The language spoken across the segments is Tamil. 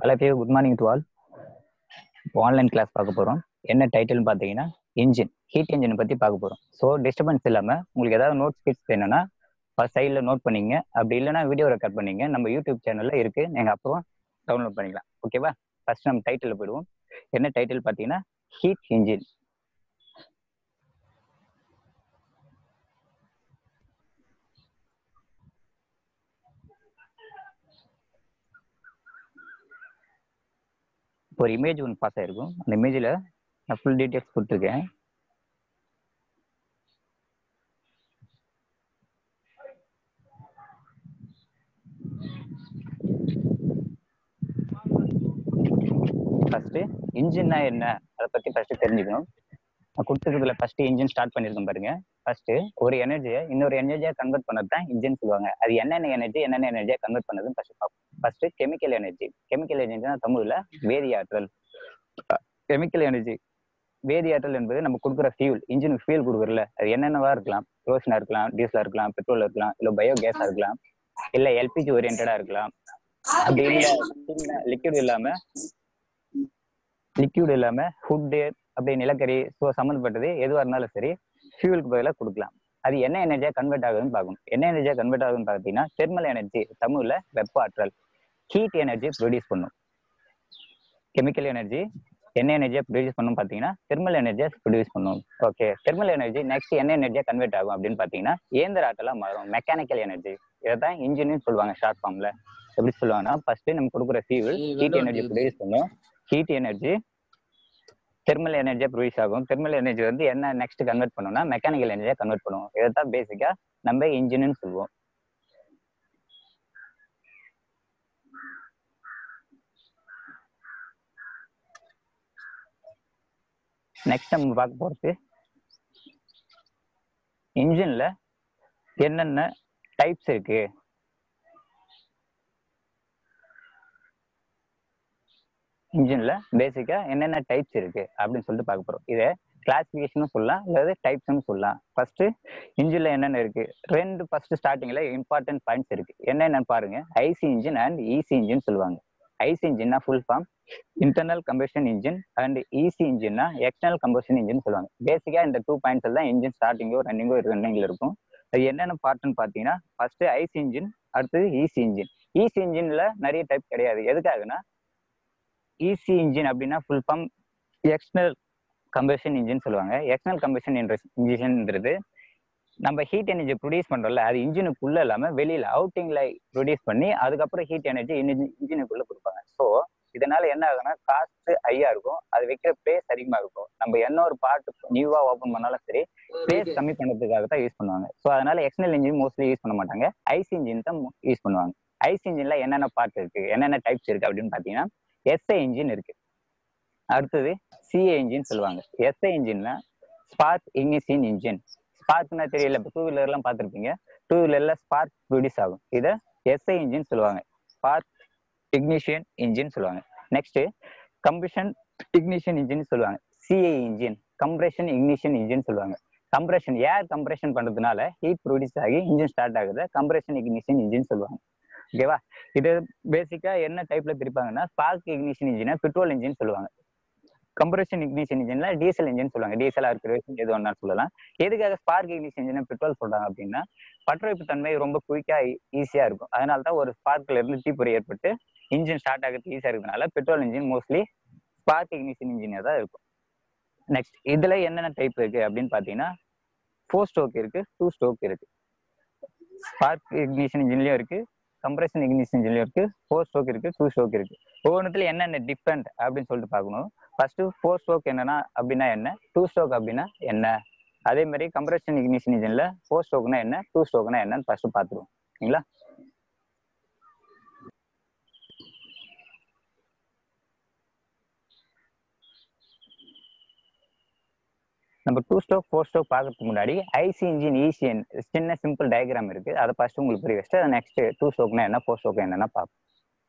ஹலோ பேர் குட் மார்னிங் டு ஆல் இப்போ ஆன்லைன் கிளாஸ் பார்க்க போகிறோம் என்ன டைட்டில்னு பார்த்தீங்கன்னா இன்ஜின் ஹீட் இன்ஜினை பற்றி பார்க்க போகிறோம் ஸோ டிஸ்டர்பன்ஸ் இல்லாமல் உங்களுக்கு ஏதாவது நோட் ஸ்கிட்ஸ் வேணும்னா ஃபர்ஸ்ட் சைடில் நோட் பண்ணிங்க அப்படி இல்லைனா வீடியோ ரெக்கார்ட் பண்ணிங்க நம்ம யூடியூப் சேனலில் இருக்குது நீங்கள் அப்புறம் டவுன்லோட் பண்ணிக்கலாம் ஓகேவா ஃபர்ஸ்ட் நம்ம டைட்டில் போயிடுவோம் என்ன டைட்டில் பார்த்தீங்கன்னா ஹீட் இன்ஜின் ஒரு இமேஜ் ஒன்று பாஸ் ஆயிருக்கும் அந்த இமேஜில் நான் ஃபுல் டீட்டெயில்ஸ் கொடுத்துருக்கேன் ஃபர்ஸ்ட் இன்ஜின்னா என்ன அதை பத்தி ஃபர்ஸ்ட் தெரிஞ்சுக்கணும் நான் கொடுத்துருக்கிறதுல ஃபர்ஸ்ட் இன்ஜின் ஸ்டார்ட் பண்ணிருக்கேன் பாருங்க ஃபர்ஸ்ட் ஒரு எனர்ஜியை இன்னொரு எனர்ஜியா கன்வெர்ட் பண்ணது தான் இன்ஜின் சொல்லுவாங்க அது என்னென்ன எனர்ஜி என்னென்ன எனர்ஜியா கன்வெர்ட் பண்ணதுன்னு ஃபர்ஸ்ட் பார்ப்போம் ஃபர்ஸ்ட் கெமிக்கல் எனர்ஜி கெமிக்கல் எனர்ஜினா தமிழ்ல வேதி ஆற்றல் கெமிக்கல் எனர்ஜி வேதி ஆற்றல் என்பது நம்ம கொடுக்குற ஃபியூல் இன்ஜினுக்கு ஃபியூல் கொடுக்குறல அது என்னென்னவா இருக்கலாம் ரோஷனா இருக்கலாம் டீசலா இருக்கலாம் பெட்ரோல் இருக்கலாம் இல்ல பயோ கேஸா இருக்கலாம் இல்ல எல்பிஜி ஓரியன்டா இருக்கலாம் அப்படி இல்ல லிக்விட் இல்லாம லிக்விட் இல்லாம ஃபுட்டு அப்படி நிலக்கரி ஸோ சம்மந்தப்பட்டது எதுவாக இருந்தாலும் சரி ஃபியூலுக்கு பதிலாக கொடுக்கலாம் அது என்ன எனர்ஜியா கன்வெர்ட் ஆகுதுன்னு பார்க்கணும் என்ன எனர்ஜியா கன்வெர்ட் ஆகுதுன்னு பார்த்தீங்கன்னா தெர்மல் எனர்ஜி தமிழ்ல வெப்ப ஆற்றல் ஹீட் எனர்ஜி ப்ரொடியூஸ் பண்ணும் கெமிக்கல் எனர்ஜி என்ன எனர்ஜியா ப்ரொடியூஸ் பண்ணும் பார்த்தீங்கன்னா தெர்மல் எனர்ஜியா ப்ரொடியூஸ் பண்ணும் ஓகே தெர்மல் எனர்ஜி நெக்ஸ்ட் என்ன எனர்ஜியா கன்வெர்ட் ஆகும் அப்படின்னு பார்த்தீங்கன்னா இயந்திர ஆற்றலா மாறும் மெக்கானிக்கல் எனர்ஜி இதை தான் இன்ஜின்னு சொல்லுவாங்க ஷார்ட் ஃபார்ம்ல எப்படி சொல்லுவாங்கன்னா ஃபர்ஸ்ட் நம்ம கொடுக்குற ஃபியூல் ஹீட் எனர்ஜி ப்ரொடியூஸ் பண்ணும் ஹீட் எனர்ஜி தெர்மல் எனர்ஜியா ப்ரொடியூஸ் ஆகும் தெர்மல் எனர்ஜி வந்து என்ன நெக்ஸ்ட் கன்வெர்ட் பண்ணணும்னா மெக்கானிக்கல் எனர்ஜியா கன்வெர்ட் பண்ணுவோம் இதை தான் பேசிக்கா நம்ம இன்ஜின்னு சொல்லுவோம் நெக்ஸ்ட் நம்ம பார்க்க போறது இன்ஜின்ல என்னென்ன டைப்ஸ் இருக்கு இன்ஜின்ல பேசிக்கா என்னென்ன டைப்ஸ் இருக்கு அப்படின்னு சொல்லிட்டு பார்க்க போறோம் இதை கிளாசிபிகேஷனும் சொல்லலாம் அதாவது டைப்ஸ்னு சொல்லலாம் ஃபர்ஸ்ட் இன்ஜின்ல என்னென்ன இருக்கு ரெண்டு ஃபர்ஸ்ட் ஸ்டார்டிங்ல இம்பார்ட்டன்ட் பாயிண்ட்ஸ் இருக்கு என்னென்னு பாருங்க IC engine and EC engine சொல்லுவாங்க ஐசி இன்ஜின்னா full form internal combustion engine and EC இன்ஜின்னா எக்ஸ்டர்னல் கம்பஷன் இன்ஜின் சொல்லுவாங்க பேசிக்கா இந்த டூ பாயிண்ட்ஸ் தான் இன்ஜின் ஸ்டார்டிங்கோ ரன்னிங்கோ ரன்னிங்ல இருக்கும் அது என்னென்ன பார்ட்னு பார்த்தீங்கன்னா ஃபர்ஸ்ட் ஐசி இன்ஜின் அடுத்தது இசி இன்ஜின் இசி இன்ஜின்ல நிறைய டைப் கிடையாது எதுக்காகனா இசி இன்ஜின் அப்படின்னா full form external combustion engine சொல்லுவாங்க எக்ஸ்டர்னல் கம்பஷன் இன்ஜின்ன்றது நம்ம ஹீட் எனர்ஜி ப்ரொடியூஸ் பண்றோம்ல அது இன்ஜினுக்குள்ள இல்லாம வெளியில அவுட்டிங்ல ப்ரொடியூஸ் பண்ணி அதுக்கப்புறம் ஹீட் எனர்ஜி இன்ஜினுக்குள்ள கொடுப்பாங்க ஸோ இதனால என்ன ஆகுதுன்னா காஸ்ட் ஹையா இருக்கும் அது வைக்கிற பிளேஸ் அதிகமா இருக்கும் நம்ம என்ன ஒரு பார்ட் நியூவா ஓப்பன் பண்ணாலும் சரி பிளேஸ் கம்மி பண்ணுறதுக்காக தான் யூஸ் பண்ணுவாங்க ஸோ அதனால எக்ஸ்டர்னல் இன்ஜின் மோஸ்ட்லி யூஸ் பண்ண மாட்டாங்க ஐசி இன்ஜின் தான் யூஸ் பண்ணுவாங்க ஐசி இன்ஜின்ல என்னென்ன பார்ட் இருக்கு என்னென்ன டைப்ஸ் இருக்கு அப்படின்னு பாத்தீங்கன்னா எஸ்ஐ இன்ஜின் இருக்கு அடுத்தது சிஏ இன்ஜின் சொல்லுவாங்க எஸ்ஐ இன்ஜின்னா ஸ்பார்க் இக்னிஷன் இன்ஜின் ஸ்பார்க்னா தெரியல இப்போ டூ வீலர் எல்லாம் பார்த்துருப்பீங்க டூ வீலர்ல ஸ்பார்க் ப்ரொடியூஸ் ஆகும் இதை எஸ்ஐ இன்ஜின் சொல்லுவாங்க ஸ்பார்க் இக்னிஷியன் இன்ஜின் சொல்லுவாங்க நெக்ஸ்ட் கம்பிஷன் இக்னிஷன் இன்ஜின் சொல்லுவாங்க CI engine compression ignition engine சொல்லுவாங்க கம்ப்ரெஷன் ஏர் கம்ப்ரெஷன் பண்றதுனால ஹீட் ப்ரொடியூஸ் ஆகி இன்ஜின் ஸ்டார்ட் ஆகுது கம்ப்ரெஷன் இக்னிஷன் இன்ஜின் சொல்லுவாங்க ஓகேவா இது பேசிக்கா என்ன டைப்ல பிரிப்பாங்கன்னா ஸ்பார்க் இக்னிஷன் இன்ஜினை பெட்ரோல் இன்ஜின் சொல்லுவாங்க கம்ப்ரெஷன் இக்னிஷன் இன்ஜின்ல டீசல் இன்ஜின் சொல்லுவாங்க டீசலா இருக்கிற எது ஒன்றா சொல்லலாம் எதுக்காக ஸ்பார்க் இக்னிஷன் இன்ஜின் பெட்ரோல் சொல்றாங்க அப்படின்னா பற்றவைப்பு தன்மை ரொம்ப குயிக்கா ஈஸியா இருக்கும் அதனால தான் ஒரு ஸ்பார்க்ல இருந்து தீப்பொறி ஏற்பட்டு இன்ஜின் ஸ்டார்ட் ஆகிறது ஈஸியா இருக்கிறதுனால petrol engine mostly spark ignition இன்ஜினியா தான் இருக்கும் நெக்ஸ்ட் இதுல என்னென்ன டைப் இருக்கு அப்படின்னு பாத்தீங்கன்னா ஃபோர் ஸ்டோக் இருக்கு டூ ஸ்டோக் இருக்கு ஸ்பார்க் இக்னிஷன் இன்ஜின்லயும் இருக்கு கம்ப்ரெஷன் இக்னிஷன் இன்ஜின்லயும் இருக்கு ஃபோர் ஸ்டோக் இருக்கு டூ ஸ்டோக் இருக்கு ஒவ்வொன்றுத்துல என்னென்ன டிஃப்ரெண்ட் அப்படின்னு சொல்லிட்டு பார்க்கணும் ஃபர்ஸ்ட் ஃபோர் ஸ்ட்ரோக் என்னன்னா அப்படின்னா என்ன டூ ஸ்ட்ரோக் அப்படின்னா என்ன அதே மாதிரி கம்ப்ரெஷன் இக்னிஷன் இன்ஜின்ல ஃபோர் ஸ்ட்ரோக்னா என்ன டூ ஸ்ட்ரோக்னா என்னன்னு ஃபர்ஸ்ட் பார்த்துருவோம் சரிங்களா நம்ம டூ ஸ்ட்ரோக் ஃபோர் ஸ்ட்ரோக் பார்க்கறதுக்கு முன்னாடி ஐசி இன்ஜின் ஈசிஎன் சின்ன சிம்பிள் டயக்ராம் இருக்கு அதை ஃபர்ஸ்ட் உங்களுக்கு புரிய வச்சுட்டு அதை நெக்ஸ்ட் டூ ஸ்ட்ரோக்னா என்ன ஃபோர் ஸ்ட்ரோக் என்னன்னா பார்ப்போம்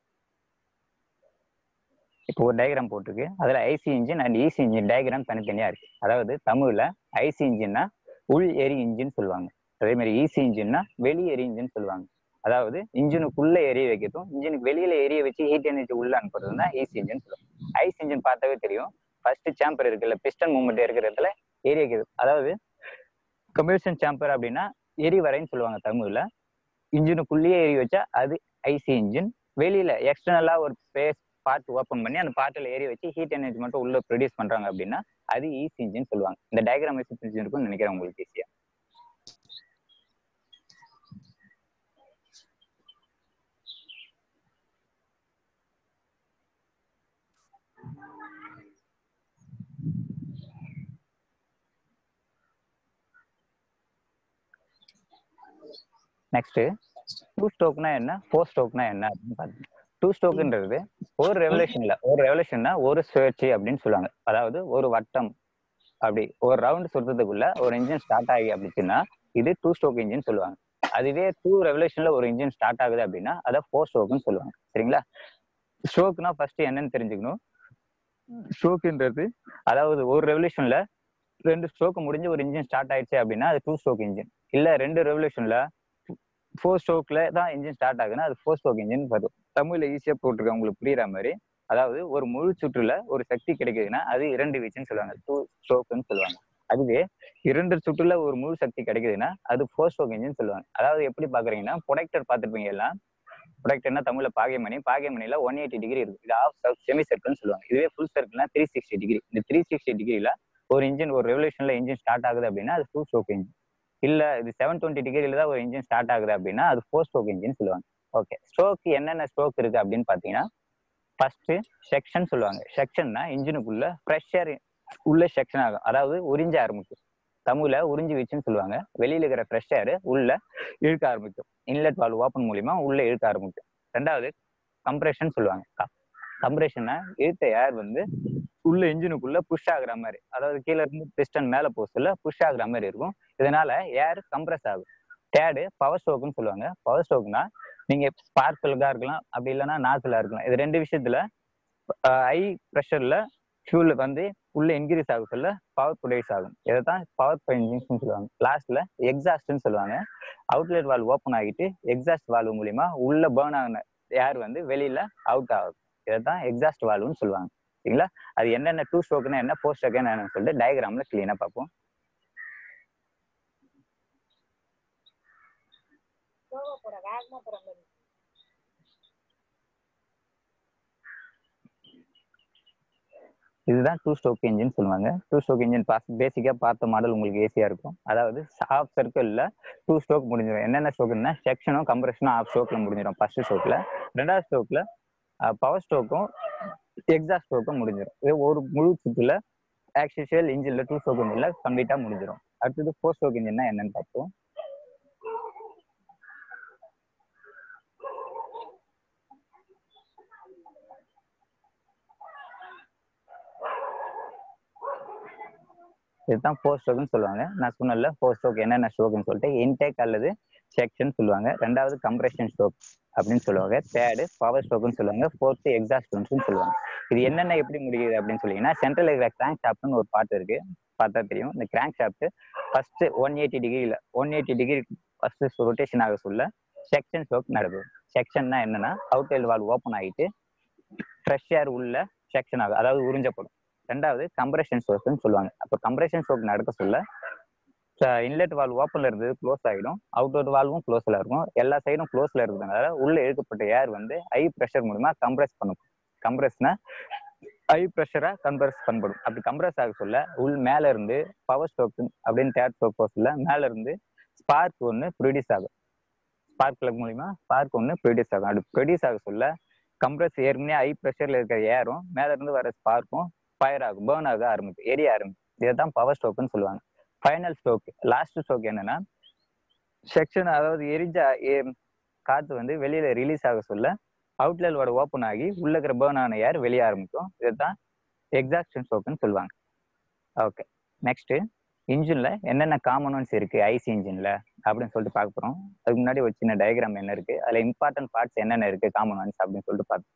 இப்போ ஒரு டயக்ராம் போட்டிருக்கு அதுல IC engine and EC engine diagram தனித்தனியா இருக்கு அதாவது தமிழ்ல ஐசி இன்ஜின்னா உள் எரி இன்ஜின் சொல்லுவாங்க அதே மாதிரி இசி இன்ஜின்னா வெளி எரி இன்ஜின் சொல்லுவாங்க அதாவது இன்ஜினுக்குள்ள எரிய வைக்கிறதும் இன்ஜினுக்கு வெளியில எரிய வச்சு ஹீட் எனர்ஜி உள்ள அனுப்புறது தான் ஈசி இன்ஜின் சொல்லுவோம் ஐஸ் இன்ஜின் பார்த்தாவே தெரியும் ஃபர்ஸ்ட் சாம்பர் இருக்குல்ல பிஸ்டன் மூவ்மெண்ட் இருக்கிற இடத்துல எரிய வைக்கிறது அதாவது கம்பஷன் சாம்பர் அப்படின்னா எரிவரைன்னு சொல்லுவாங்க தமிழ்ல இன்ஜினுக்குள்ளேயே எரி வச்சா அது ஐசி இன்ஜின் வெளியில எக்ஸ்டர்னலா ஒரு ஸ்பேஸ் பார்ட் ஓப்பன் பண்ணி அந்த பார்ட்டில் ஏறி வச்சு ஹீட் எனர்ஜி மட்டும் உள்ள ப்ரொடியூஸ் பண்றாங்க அப்படின்னா அது ஈஸி இன்ஜின் சொல்லுவாங்க இந்த டயக்ராம் வச்சு புரிஞ்சிருக்கும்னு நினைக்கிறேன் உங்களுக்கு ஈஸியா நெக்ஸ்ட் டூ ஸ்ட்ரோக்னா என்ன ஃபோர் ஸ்ட்ரோக்னா என்ன அப்படின்னு பாருங்க டூ ஸ்ட்ரோக்ன்றது ஒரு ரெவல்யூஷன்ல ஒரு ரெவல்யூஷன்னா ஒரு சுழற்சி அப்படின்னு சொல்லுவாங்க அதாவது ஒரு வட்டம் அப்படி ஒரு ரவுண்ட் சுற்றுறதுக்குள்ள ஒரு இன்ஜின் ஸ்டார்ட் ஆகி அப்படின்னா இது டூ ஸ்ட்ரோக் இன்ஜின் சொல்லுவாங்க அதுவே டூ ரெவல்யூஷன்ல ஒரு இன்ஜின் ஸ்டார்ட் ஆகுது அப்படின்னா அதை ஃபோர் ஸ்ட்ரோக்னு சொல்லுவாங்க சரிங்களா ஸ்ட்ரோக்னா ஃபர்ஸ்ட் என்னன்னு தெரிஞ்சுக்கணும் ஸ்ட்ரோக்ன்றது அதாவது ஒரு ரெவல்யூஷன்ல ரெண்டு ஸ்ட்ரோக் முடிஞ்சு ஒரு இன்ஜின் ஸ்டார்ட் ஆயிடுச்சு அப்படின்னா அது டூ ஸ்ட்ரோக் இன்ஜின் இல்ல ரெண்டு ரெவல்யூஷன்ல ஃபோர் ஸ்ட்ரோக்ல தான் இன்ஜின் ஸ்டார்ட் ஆகுதுன்னா அது ஃபோர் ஸ்ட்ரோக் இன்ஜின் வரும் தமிழ்ல ஈஸியா போட்டிருக்கேன் உங்களுக்கு புரியுற மாதிரி அதாவது ஒரு முழு சுற்றுல ஒரு சக்தி கிடைக்குதுன்னா அது இரண்டு வீச்சுன்னு சொல்லுவாங்க டூ ஸ்ட்ரோக்னு சொல்லுவாங்க அதுவே இரண்டு சுற்றுல ஒரு முழு சக்தி கிடைக்குதுன்னா அது ஃபோர் ஸ்ட்ரோக் இன்ஜின் சொல்லுவாங்க அதாவது எப்படி பாக்குறீங்கன்னா ப்ரொடக்டர் பார்த்துருப்பீங்க எல்லாம் ப்ரொடக்டர்னா தமிழ்ல பாகைமணி பாகைமணில ஒன் எயிட்டி டிகிரி இருக்கு இது ஆஃப் செமி சர்க்கிள்னு சொல்லுவாங்க இதுவே ஃபுல் சர்க்கிள்னா த்ரீ சிக்ஸ்டி டிகிரி இந்த த்ரீ சிக்ஸ்டி டிகிரில ஒரு இன்ஜின் ஒரு ரெவல்யூஷன்ல இன்ஜின் ஸ்டார்ட் ஆகுது அப்படின்னா அது டூ ஸ்ட்ரோக் இன்ஜின் இல்ல இது செவன் டுவெண்ட்டி டிகிரில தான் ஒரு இன்ஜின் ஸ்டார்ட் ஆகுது அப்படின்னா அது ஃபோர் ஸ்ட்ரோக் இன்ஜின் சொல்லுவாங்க ஓகே ஸ்ட்ரோக் என்னென்ன ஸ்ட்ரோக் இருக்கு அப்படின்னு பாத்தீங்கன்னா ஃபர்ஸ்ட் செக்ஷன் சொல்லுவாங்க செக்ஷன்னா இன்ஜினுக்குள்ள ப்ரெஷர் உள்ள செக்ஷன் ஆகும் அதாவது உறிஞ்ச ஆரம்பிக்கும் தமிழ்ல உறிஞ்சி வச்சுன்னு சொல்லுவாங்க வெளியில இருக்கிற ப்ரெஷர் உள்ள இழுக்க ஆரம்பிக்கும் இன்லெட் வால்வ் ஓப்பன் மூலியமா உள்ள இழுக்க ஆரம்பிக்கும் ரெண்டாவது கம்ப்ரெஷன் சொல்லுவாங்க கம்ப்ரெஷன்னா இழுத்த ஏர் வந்து உள்ள இன்ஜினுக்குள்ள புஷ் ஆகுற மாதிரி அதாவது கீழே இருந்து பிஸ்டன் மேல போஸ்ட்ல புஷ் ஆகுற மாதிரி இருக்கும் இதனால ஏர் கம்ப்ரஸ் ஆகும் தேர்டு பவர் ஸ்ட்ரோக்னு சொல்லுவாங்க பவர் ஸ்ட்ரோக்னா நீங்க ஸ்பார்க் பிளக்கா இருக்கலாம் அப்படி இல்லைன்னா நாசிலா இருக்கலாம் இது ரெண்டு விஷயத்துல ஹை ப்ரெஷர்ல ஃபியூல் வந்து உள்ள இன்க்ரீஸ் ஆக சொல்ல பவர் ப்ரொடியூஸ் ஆகும் இதை தான் பவர் இன்ஜின்ஸ் சொல்லுவாங்க லாஸ்ட்ல எக்ஸாஸ்ட்னு சொல்லுவாங்க அவுட்லெட் வால்வ் ஓப்பன் ஆகிட்டு எக்ஸாஸ்ட் வால்வ் மூலியமா உள்ள பேர்ன் ஆகின ஏர் வந்து வெளியில அவுட் ஆகும் இதை தான் எக்ஸாஸ்ட் வால்வ்னு சொல்லுவாங்க சரிங்களா அது என்னென்ன டூ ஸ்ட்ரோக்னா என்ன ஃபோர் ஸ்ட்ரோக் என்னன்னு சொல்லிட்டு டயக்ராம்ல கிளீனா பார்ப்போம் இதுதான் டூ ஸ்ட்ரோக் இன்ஜின் சொல்லுவாங்க டூ ஸ்ட்ரோக் இன்ஜின் பாஸ் பேசிக்கா பார்த்த மாடல் உங்களுக்கு ஈஸியா இருக்கும் அதாவது ஹாஃப் சர்க்கிள்ல டூ ஸ்ட்ரோக் முடிஞ்சிடும் என்னென்ன ஸ்ட்ரோக்னா செக்ஷனும் கம்ப்ரெஷனும் ஹாஃப் ஸ்ட்ரோக்ல முடிஞ்சிடும் ஃபர்ஸ்ட் ஸ்ட்ரோக்ல ரெண்டாவது ஸ்ட்ரோக்ல பவர் ஸ்ட்ரோக்கும் எக்ஸாஸ்ட் ஸ்ட்ரோக்கும் முடிஞ்சிடும் இது ஒரு முழு சுற்றுல ஆக்சிஷியல் இன்ஜின்ல டூ ஸ்ட்ரோக் இன்ஜின்ல கம்ப்ளீட்டா முடிஞ்சிடும் அடுத்தது ஃபோர் ஸ்ட்ரோக் இன்ஜின்னா என்னன்னு பார்ப்போம் இதுதான் ஃபோர் ஸ்ட்ரோக்னு சொல்லுவாங்க நான் சொன்னல ஃபோர் ஸ்ட்ரோக் என்னென்ன ஸ்ட்ரோக்னு சொல்லிட்டு இன்டேக் அல்லது செக்ஷன் சொல்லுவாங்க ரெண்டாவது கம்ப்ரெஷன் ஸ்ட்ரோக் அப்படின்னு சொல்லுவாங்க தேர்டு பவர் ஸ்ட்ரோக்னு சொல்லுவாங்க ஃபோர்த்து எக்ஸாஸ்ட் சொல்லுவாங்க இது என்னென்ன எப்படி முடியுது அப்படின்னு சொல்லீங்கன்னா சென்ட்ரல் இருக்கிற கிராங்க் ஷாப்ட்னு ஒரு பாட்டு இருக்கு பார்த்தா தெரியும் இந்த crank shaft first one eighty டிகிரியில one eighty degree first rotation ஆக சொல்ல செக்ஷன் ஸ்ட்ரோக் நடக்குது செக்ஷன்னா என்னன்னா அவுட் வால்வ் ஓப்பன் ஆகிட்டு ஃப்ரெஷ் ஏர் உள்ள செக்ஷன் ஆகும் அதாவது உறிஞ்சப்படும் ரெண்டாவது கம்ப்ரெஷன் ஸ்ட்ரோக்னு சொல்லுவாங்க அப்போ கம்ப்ரெஷன் ஸ்ட்ரோக் நடக்க சொல்ல இன்லெட் வால்வ் ஓப்பன்ல இருந்து க்ளோஸ் ஆகிடும் அவுட்டோர் வால்வும் க்ளோஸ்ல இருக்கும் எல்லா சைடும் க்ளோஸ்ல இருக்கிறதுனால உள்ள இழுக்கப்பட்ட ஏர் வந்து ஹை ப்ரெஷர் மூலமா கம்ப்ரெஸ் பண்ணும் கம்ப்ரெஸ்னா ஹை ப்ரெஷரா கம்ப்ரெஸ் பண்ணப்படும் அப்படி கம்ப்ரெஸ் ஆக சொல்ல உள் மேல இருந்து பவர் ஸ்ட்ரோக் அப்படின்னு தேர்ட் ஸ்ட்ரோக் போஸ்ட்ல மேல இருந்து ஸ்பார்க் ஒன்று ப்ரொடியூஸ் ஆகும் ஸ்பார்க் பிளக் மூலியமா ஸ்பார்க் ஒன்று ப்ரொடியூஸ் ஆகும் அப்படி ப்ரொடியூஸ் ஆக சொல்ல கம்ப்ரெஸ் ஏற்கனவே ஹை ப்ரெஷர்ல இருக்கிற ஏரும் மேல இருந்து வர ஸ்பார்க்கும் ஃபயர் ஆகும் பேர்ன் ஆக ஆரம்பிக்கும் எரிய ஆரம்பிக்கும் இதை தான் பவர் ஸ்ட்ரோக்னு சொல்லுவாங்க ஃபைனல் ஸ்ட்ரோக் லாஸ்ட் ஸ்ட்ரோக் என்னன்னா செக்ஷன் அதாவது எரிஞ்ச காத்து வந்து வெளியில ரிலீஸ் ஆக சொல்ல அவுட்லெட் ஓப்பன் ஆகி உள்ள இருக்கிற பேர்ன் ஆன ஏர் வெளியே ஆரம்பிக்கும் இதுதான் எக்ஸாக்ஷன் ஸ்ட்ரோக்னு சொல்லுவாங்க ஓகே நெக்ஸ்ட் இன்ஜின்ல என்னென்ன காமனன்ஸ் இருக்கு ஐசி இன்ஜின்ல அப்படின்னு சொல்லிட்டு பார்க்க போறோம் அதுக்கு முன்னாடி ஒரு சின்ன டயக்ராம் என்ன இருக்கு அதுல இம்பார்ட்டன்ட் பார்ட்ஸ் என்னென்ன இருக்கு காமனன்ஸ் அப்படின்னு சொல்லிட்டு பார்த்தோம்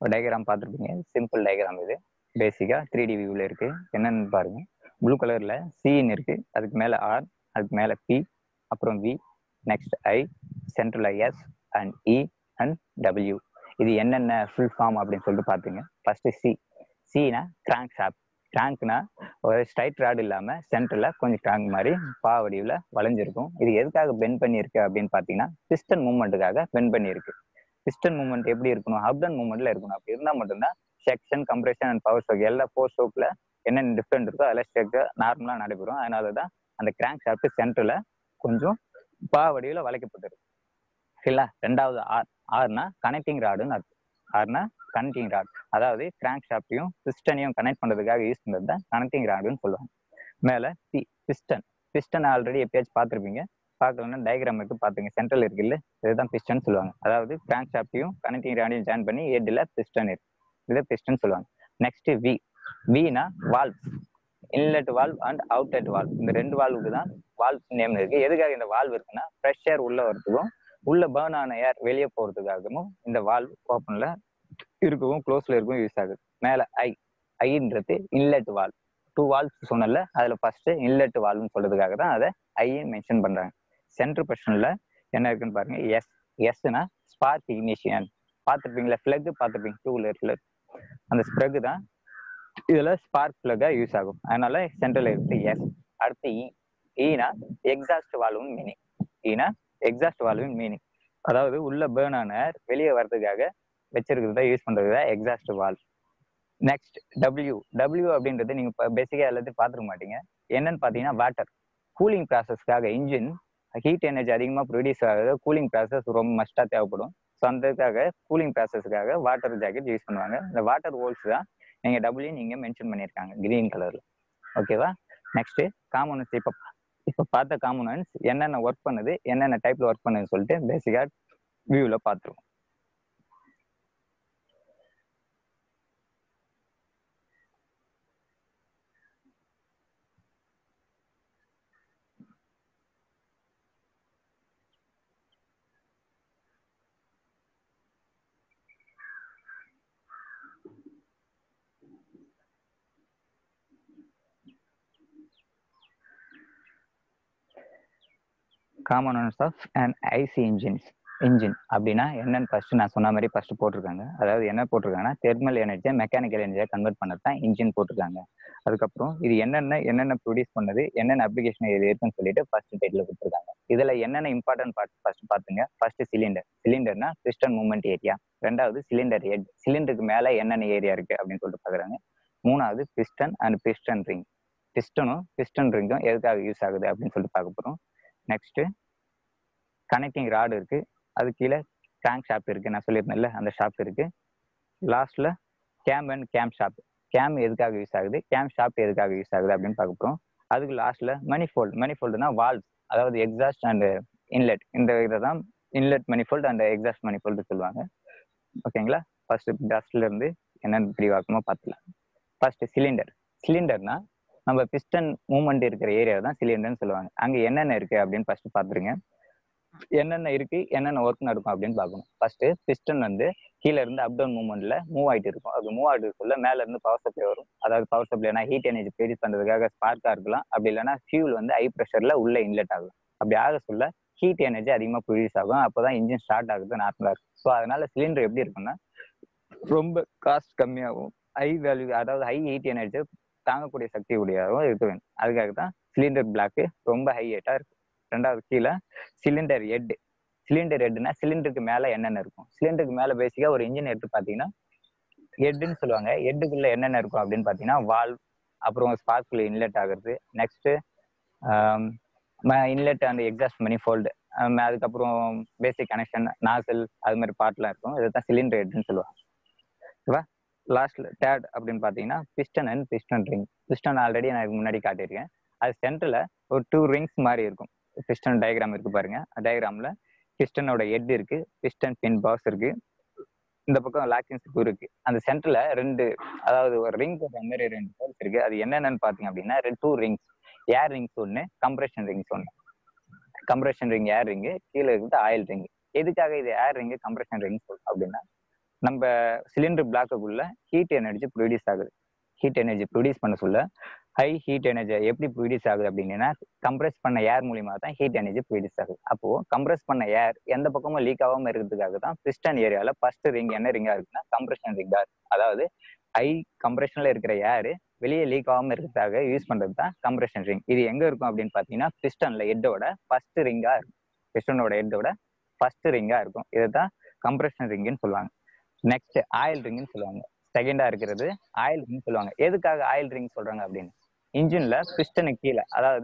டயக்ராம் பார்த்துருப்பீங்க சிம்பிள் டயக்ராம் இது பேசிக்காக த்ரீ டி வியூவில் இருக்கு என்னன்னு பாருங்க ப்ளூ கலர்ல சின்னு இருக்கு அதுக்கு மேலே ஆர் அதுக்கு மேலே பி அப்புறம் V next I central S and E and W இது என்னென்ன ஃபுல் ஃபார்ம் அப்படின்னு சொல்லிட்டு பார்த்துங்க ஃபர்ஸ்ட் சி சினா கிராங்க் ஷாப் கிராங்க்னா ஒரு ஸ்ட்ரைட் ராட் இல்லாம சென்டர்ல கொஞ்சம் கிராங்க் மாதிரி பா வடிவில் வளைஞ்சிருக்கும் இது எதுக்காக பெண்ட் பண்ணியிருக்கு அப்படின்னு பார்த்தீங்கன்னா பிஸ்டன் மூவ்மெண்ட்டுக்காக பெண்ட் பண்ணியிருக்கு பிஸ்டன் மூவ்மெண்ட் எப்படி இருக்கணும் அப்டன் மூவ்மெண்ட்ல இருக்கணும் அப்படி இருந்தால் மட்டும்தான் suction compression and power stroke எல்லா ஃபோர் ஸ்ட்ரோக்ல என்னென்ன டிஃப்ரெண்ட் இருக்கோ அதெல்லாம் ஸ்ட்ரெக் நார்மலாக நடைபெறும் அதனால தான் அந்த கிராங்க் ஷாஃப்ட் சென்டர்ல கொஞ்சம் பா வடிவில் வளைக்கப்பட்டிருக்கு இல்ல ரெண்டாவது ஆர் ஆர்னா கனெக்டிங் ராடுன்னு அர்த்தம் ஆர்னா கனெக்டிங் ராட் அதாவது கிராங்க் ஷாப்டையும் பிஸ்டனையும் கனெக்ட் பண்றதுக்காக யூஸ் பண்றது தான் கனெக்டிங் ராடுன்னு சொல்லுவாங்க மேல பி பிஸ்டன் பிஸ்டன் ஆல்ரெடி எப்பயாச்சும் பார்த்துருப்பீங்க பார்க்கலன்னா டயக்ராம் எடுத்து பார்த்துங்க சென்ட்ரல் இருக்குல்ல இதுதான் பிஸ்டன் சொல்லுவாங்க அதாவது கிராங்க் ஷாப்டையும் கனெக்டிங் ராடையும் ஜாயின் பண்ணி ஹெட்ல பிஸ்டன் இருக்கு இதை பிஸ்டன் சொல்லுவாங்க நெக்ஸ்ட் வி வினா valves inlet valve and outlet valve இந்த ரெண்டு வால்வுக்கு தான் வால்வ்ஸ் நேம் இருக்கு எதுக்காக இந்த வால்வ் இருக்குன்னா ஃப்ரெஷ் ஏர் உள்ள வரதுக்கும் உள்ள பேர்ன் ஆன ஏர் வெளியே போறதுக்காகவும் இந்த வால்வ் ஓப்பன்ல இருக்கவும் க்ளோஸ்ல இருக்கவும் யூஸ் ஆகுது மேல ஐ ஐன்றது இன்லெட் வால்வ் டூ வால்வ்ஸ் சொன்னல அதுல ஃபர்ஸ்ட் இன்லெட் வால்வ்னு சொல்றதுக்காக தான் அதை ஐன்னு மென்ஷன் பண்றாங்க சென்டர் பொசிஷன்ல என்ன இருக்குன்னு பாருங்க எஸ் எஸ்னா ஸ்பார்க் இக்னிஷியன் பார்த்துருப்பீங்களா ஃபிளக் பார்த்துருப்பீங்க டூ வீலர்ல அந்த ஸ்ப்ரக் தான் இதுல ஸ்பார்க் பிளக்கா யூஸ் ஆகும் அதனால சென்ட்ரல் இருக்கு எஸ் அடுத்து இ ஈனா எக்ஸாஸ்ட் வால்வ்னு மீனிங் ஈனா எக்ஸாஸ்ட் வால்வின் மீனிங் அதாவது உள்ள பேர்ன் ஆன வெளியே வர்றதுக்காக வச்சிருக்கிறத யூஸ் பண்றது தான் exhaust valve next W W அப்படின்றது நீங்க பேசிக்கா எல்லாத்தையும் பார்த்துருக்க மாட்டீங்க என்னன்னு பாத்தீங்கன்னா வாட்டர் கூலிங் ப்ராசஸ்க்காக இன்ஜின் ஹீட் எனர்ஜி அதிகமாக ப்ரொடியூஸ் ஆகுது கூலிங் ப்ராசஸ் ரொம்ப மஸ்டா தேவைப்படும் ஸோ அந்ததுக்காக கூலிங் ப்ராசஸ்க்காக வாட்டர் ஜாக்கெட் யூஸ் பண்ணுவாங்க இந்த வாட்டர் ஹோல்ஸ் தான் நீங்க டபிள்யூ நீங்க மென்ஷன் பண்ணியிருக்காங்க கிரீன் கலர்ல ஓகேவா நெக்ஸ்ட் காமனன்ஸ் இப்போ இப்போ பார்த்த காமனன்ஸ் என்னென்ன ஒர்க் பண்ணுது என்னென்ன டைப்ல ஒர்க் பண்ணுதுன்னு சொல்லிட்டு பேசிக்கா வியூல பார்த்துருவோம் காமனன்ஸ் of and IC engines engine அப்படின்னா என்னன்னு ஃபர்ஸ்ட் நான் சொன்ன மாதிரி ஃபர்ஸ்ட் போட்டிருக்காங்க அதாவது என்ன போட்டிருக்காங்கன்னா தெர்மல் எனர்ஜியை மெக்கானிக்கல் எனர்ஜியை கன்வெர்ட் பண்ணது தான் இன்ஜின் போட்டிருக்காங்க அதுக்கப்புறம் இது என்னென்ன என்னென்ன ப்ரொடியூஸ் பண்ணது என்னென்ன அப்ளிகேஷன் இது இருக்குன்னு சொல்லிட்டு ஃபர்ஸ்ட் டைட்டில் கொடுத்துருக்காங்க இதுல என்னென்ன இம்பார்ட்டன்ட் பார்ட் ஃபர்ஸ்ட் பாத்துங்க ஃபர்ஸ்ட் சிலிண்டர் சிலிண்டர்னா பிஸ்டன் மூவ்மெண்ட் ஏரியா ரெண்டாவது சிலிண்டர் ஹெட் சிலிண்டருக்கு மேல என்னென்ன ஏரியா இருக்கு அப்படின்னு சொல்லிட்டு பாக்குறாங்க மூணாவது பிஸ்டன் அண்ட் பிஸ்டன் ரிங் பிஸ்டனும் பிஸ்டன் ரிங்கும் எதுக்காக யூஸ் ஆகுது அப்படின்னு சொல்லிட்டு பார்க்க போறோம் நெக்ஸ்ட் கனெக்டிங் ராடு இருக்கு அது கீழே கிராங்க் ஷாப் இருக்கு நான் சொல்லியிருந்தேன்ல அந்த ஷாப் இருக்கு லாஸ்ட்ல cam and cam shaft cam எதுக்காக யூஸ் ஆகுது கேம் ஷாப் எதுக்காக யூஸ் ஆகுது அப்படின்னு பார்க்க போறோம் அதுக்கு லாஸ்ட்ல மணிஃபோல்ட் மணிஃபோல்டுனா வால்வ்ஸ் அதாவது எக்ஸாஸ்ட் அண்ட் இன்லெட் இந்த இதை தான் inlet manifold and exhaust manifold சொல்லுவாங்க ஓகேங்களா ஃபர்ஸ்ட் டஸ்ட்ல இருந்து என்னென்ன பிரிவாக்கமோ பார்த்துலாம் ஃபர்ஸ்ட் சிலிண்டர் சிலிண்டர்னா நம்ம பிஸ்டன் மூவ்மெண்ட் இருக்கிற ஏரியா தான் சிலிண்டர்னு சொல்லுவாங்க அங்க என்னென்ன இருக்கு அப்படின்னு ஃபர்ஸ்ட் பாத்துருங்க என்னென்ன இருக்கு என்னென்ன ஒர்க் நடக்கும் அப்படின்னு பார்க்கணும் ஃபர்ஸ்ட் பிஸ்டன் வந்து கீழே இருந்து அப் டவுன் மூவ்மெண்ட்ல மூவ் ஆயிட்டு இருக்கும் அது மூவ் ஆயிட்டு இருக்குள்ள மேல இருந்து பவர் சப்ளை வரும் அதாவது பவர் சப்ளைனா ஹீட் எனர்ஜி ப்ரொடியூஸ் பண்றதுக்காக ஸ்பார்க்கா இருக்கலாம் அப்படி இல்லைன்னா ஃபியூல் வந்து ஹை ப்ரெஷர்ல உள்ள இன்லெட் ஆகும் அப்படி ஆக சொல்ல ஹீட் எனர்ஜி அதிகமாக ப்ரொடியூஸ் ஆகும் அப்போதான் இன்ஜின் ஸ்டார்ட் ஆகுது நார்மலா இருக்கும் ஸோ அதனால சிலிண்டர் எப்படி இருக்கும்னா ரொம்ப காஸ்ட் கம்மியாகும் ஹை வேல்யூ அதாவது ஹை ஹீட் எனர்ஜி தாங்கக்கூடிய சக்தி உடையதாகவும் இருக்க வேணும் அதுக்காக தான் சிலிண்டர் பிளாக்கு ரொம்ப ஹை ஹைட்டா இருக்கு ரெண்டாவது கீழே சிலிண்டர் ஹெட் சிலிண்டர் ஹெட்னா சிலிண்டருக்கு மேல என்னென்ன இருக்கும் சிலிண்டருக்கு மேல பேசிக்கா ஒரு இன்ஜின் எடுத்து பாத்தீங்கன்னா ஹெட்னு சொல்லுவாங்க ஹெட்டுக்குள்ள என்னென்ன இருக்கும் அப்படின்னு பாத்தீங்கன்னா வால்வ் அப்புறம் ஸ்பார்க்குள்ள இன்லெட் ஆகுறது next inlet and exhaust manifold அதுக்கப்புறம் பேசிக் கனெக்ஷன் நாசல் அது மாதிரி பார்ட்லாம் இருக்கும் இதுதான் சிலிண்டர் ஹெட்னு சொல்லுவாங்க ஓகேவா லாஸ்ட்ல தேர்ட் அப்படின்னு பாத்தீங்கன்னா piston and piston ring piston already நான் இதுக்கு முன்னாடி காட்டியிருக்கேன் அது சென்டர்ல ஒரு டூ ரிங்ஸ் மாதிரி இருக்கும் பிஸ்டன் டயக்ராம் இருக்கு பாருங்க டயக்ராம்ல பிஸ்டனோட ஹெட் இருக்கு பிஸ்டன் பின் பாக்ஸ் இருக்கு இந்த பக்கம் லாக்கிங் ஸ்க்ரூ இருக்கு அந்த சென்டர்ல ரெண்டு அதாவது ஒரு ரிங் போடுற மாதிரி ரெண்டு ஹோல்ஸ் இருக்கு அது என்னென்னு பாத்தீங்க அப்படின்னா டூ ரிங்ஸ் ஏர் ரிங்ஸ் ஒன்று கம்ப்ரெஷன் ரிங்ஸ் ஒன்று கம்ப்ரெஷன் ரிங் ஏர் ரிங் கீழே இருக்கிறது ஆயில் ரிங் எதுக்காக இது ஏர் ரிங் கம்ப்ரெஷன் ரிங் அப்படின்னா நம்ம சிலிண்டர் பிளாக்குக்குள்ள ஹீட் எனர்ஜி ப்ரொடியூஸ் ஆகுது ஹீட் எனர்ஜி ப்ரொடியூஸ் பண்ண சொல்ல ஹை ஹீட் எனர்ஜி எப்படி ப்ரொடியூஸ் ஆகுது அப்படின்னா கம்ப்ரெஸ் பண்ண ஏர் மூலியமா தான் ஹீட் எனர்ஜி ப்ரொடியூஸ் ஆகுது அப்போ கம்ப்ரெஸ் பண்ண ஏர் எந்த பக்கமும் லீக் ஆகாம இருக்கிறதுக்காக தான் பிஸ்டன் ஏரியால ஃபர்ஸ்ட் ரிங் என்ன ரிங்கா இருக்குன்னா கம்ப்ரெஷன் ரிங்கா இருக்கு அதாவது ஹை கம்ப்ரெஷன்ல இருக்கிற ஏர் வெளியே லீக் ஆகாம இருக்கிறதுக்காக யூஸ் பண்றது தான் கம்ப்ரெஷன் ரிங் இது எங்க இருக்கும் அப்படின்னு பாத்தீங்கன்னா பிஸ்டன்ல ஹெட்டோட ஃபர்ஸ்ட் ரிங்கா இருக்கும் பிஸ்டனோட ஹெட்டோட ஃபர்ஸ்ட் ரிங்கா இருக்கும் இதுதான் கம்ப்ரெஷன் ரிங்குன்னு சொல்லுவாங்க நெக்ஸ்ட் ஆயில் ரிங்னு சொல்லுவாங்க செகண்டா இருக்கிறது ஆயில் ரிங் சொல்லுவாங்க எதுக்காக ஆயில் ரிங் சொல்றாங்க அப்படின்னு இன்ஜின்ல பிஸ்டனுக்கு கீழே அதாவது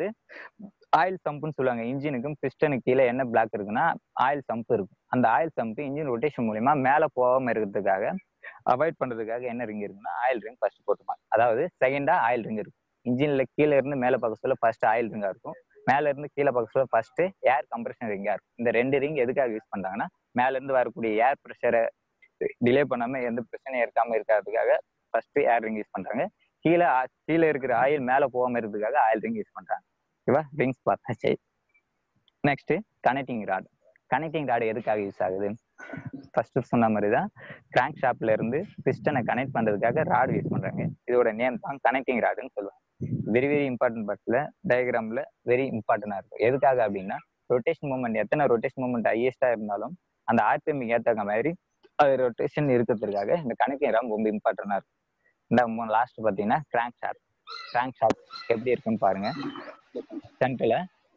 ஆயில் சம்புன்னு சொல்லுவாங்க இன்ஜினுக்கும் பிஸ்டனுக்கு கீழே என்ன பிளாக் இருக்குன்னா ஆயில் சம்ப் இருக்கும் அந்த ஆயில் சம்ப் இன்ஜின் ரொட்டேஷன் மூலியமா மேல போகாம இருக்கிறதுக்காக அவாய்ட் பண்றதுக்காக என்ன ரிங் இருக்குன்னா ஆயில் ரிங் ஃபர்ஸ்ட் போட்டுப்பாங்க அதாவது செகண்டா ஆயில் ரிங் இருக்கும் இன்ஜின்ல கீழே இருந்து மேல பார்க்க சொல்ல ஃபர்ஸ்ட் ஆயில் ரிங்கா இருக்கும் மேல இருந்து கீழே பார்க்க சொல்ல ஃபர்ஸ்ட் ஏர் கம்ப்ரெஷன் ரிங்கா இருக்கும் இந்த ரெண்டு ரிங் எதுக்காக யூஸ் பண்றாங்கன்னா மேல இருந்து வரக்கூடிய ஏர் ப்ரெஷரை டிலே பண்ணாம எந்த பிரச்சனையும் இருக்காம இருக்கிறதுக்காக ஃபர்ஸ்ட் ஏர் ரிங் யூஸ் பண்றாங்க கீழே கீழே இருக்கிற ஆயில் மேல போகாம இருக்கிறதுக்காக ஆயில் ரிங் யூஸ் பண்றாங்க ஓகேவா ரிங்ஸ் பார்த்தாச்சு next connecting rod connecting rod எதுக்காக யூஸ் ஆகுது ஃபர்ஸ்ட் சொன்ன மாதிரி தான் கிராங்க் ஷாப்ல இருந்து பிஸ்டனை கனெக்ட் பண்றதுக்காக ராட் யூஸ் பண்றாங்க இதோட நேம் தான் கனெக்டிங் ராடுன்னு சொல்லுவாங்க வெரி வெரி இம்பார்ட்டன்ட் பார்ட்ல டயக்ராம்ல வெரி இம்பார்ட்டன்டா இருக்கும் எதுக்காக அப்படின்னா ரொட்டேஷன் மூமெண்ட் எத்தனை ரொட்டேஷன் மூமெண்ட் ஹையஸ்டா இருந்தாலும் அந்த ஆர்பிஎம் ஏத்தாக்க மாதிரி அது ரொட்டேஷன் இருக்கிறதுக்காக இந்த கனெக்டிங் ராம் ரொம்ப இம்பார்ட்டன்டா இருக்கும் இந்த லாஸ்ட் பாத்தீங்கன்னா கிராங்க் ஷாப் கிராங்க் ஷாப் எப்படி இருக்குன்னு பாருங்க சென்டர்ல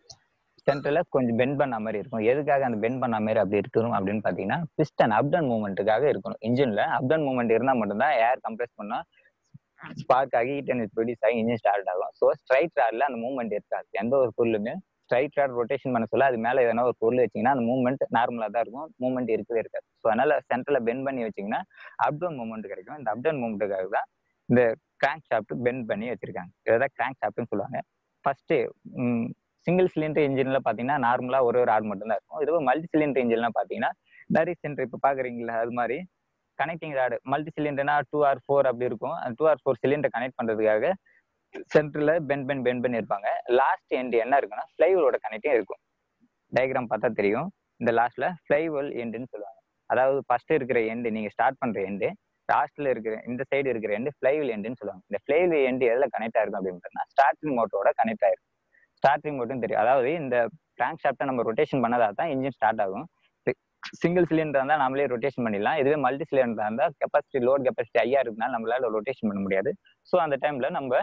சென்டர்ல கொஞ்சம் பெண்ட் பண்ண மாதிரி இருக்கும் எதுக்காக அந்த பெண்ட் பண்ண மாதிரி அப்படி இருக்கணும் அப்படின்னு பாத்தீங்கன்னா பிஸ்டன் அப்டன் மூவ்மெண்ட்டுக்காக இருக்கணும் இன்ஜின்ல அப்டன் மூவ்மெண்ட் இருந்தா மட்டும்தான் ஏர் கம்ப்ரெஸ் பண்ணா ஸ்பார்க் ஆகி ஹீட் எனர்ஜி ப்ரொடியூஸ் ஆகி இன்ஜின் ஸ்டார்ட் ஆகும் ஸோ ஸ்ட்ரைட் ராட்ல அந்த மூவ்மெண்ட் இருக்காது எந்த ஒரு பொருளுமே ஸ்ட்ரைட் ராட் ரொட்டேஷன் பண்ண சொல்ல அது மேல எதனா ஒரு பொருள் வச்சீங்கன்னா அந்த மூவ்மெண்ட் நார்மலா தான் இருக்கும் மூவ்மெண்ட் இருக்கவே இருக்காது ஸோ அதனால சென்டர்ல பெண்ட் பண்ணி வச்சீங்கன்னா அப்டவுன் மூவ்மெண்ட் கிடைக்கும் இந்த அப்டவுன் மூவ்மெண்ட்டுக்காக தான் இந்த கிராங்க் ஷாப்ட் பெண்ட் பண்ணி வச்சிருக்காங்க இதான் கிராங்க் ஷாப்ட்னு சொல்லுவாங்க ஃபர்ஸ்ட் சிங்கிள் சிலிண்டர் இன்ஜின்ல பாத்தீங்கன்னா நார்மலா ஒரு ஒரு ஆட் மட்டும் தான் இருக்கும் இதுவே மல்டி சிலிண்டர் இன்ஜின்லாம் பாத்தீங்கன்னா நிறைய சென்டர் இப்ப பாக்குறீங்களா அது மாதிரி கனெக்டிங் ராடு மல்டி சிலிண்டர்னா டூ ஆர் ஃபோர் அப்படி இருக்கும் அந்த two or four cylinder connect பண்றதுக்காக சென்டர்ல பென் பென் பென் பண்ணி இருப்பாங்க லாஸ்ட் எண்ட் என்ன இருக்குன்னா ஃபிளைவோட கனெக்டிங் இருக்கும் டயக்ராம் பார்த்தா தெரியும் இந்த லாஸ்ட்ல ஃபிளைவல் எண்டுன்னு சொல்லுவாங்க அதாவது ஃபர்ஸ்ட் இருக்கிற எண்டு நீங்க ஸ்டார்ட் பண்ற எண்டு லாஸ்ட்ல இருக்கிற இந்த சைடு இருக்கிற எண்டு ஃபிளைவில் எண்டுன்னு சொல்லுவாங்க இந்த ஃபிளைவில் எண்டு எதுல கனெக்ட் ஆயிருக்கும் அப்படின்னு பார்த்தா ஸ்டார்டிங் மோட்டரோட கனெக்ட் ஆயிருக்கும் ஸ்டார்டிங் மோட்டும் தெரியும் அதாவது இந்த கிராங்க் ஷாப்டை நம்ம ரொட்டேஷன் பண்ணதா தான் இன்ஜின் ஸ்டார்ட் ஆகும் சிங்கிள் சிலிண்டர் இருந்தால் நம்மளே ரொட்டேஷன் பண்ணிடலாம் இதுவே மல்டி சிலிண்டர் இருந்தால் கெப்பாசிட்டி லோட் கெப்பாசிட்டி ஐயா இருக்குனால நம்மளால ரொட்டேஷன் பண்ண முடியாது ஸோ அந்த டைம்ல நம்ம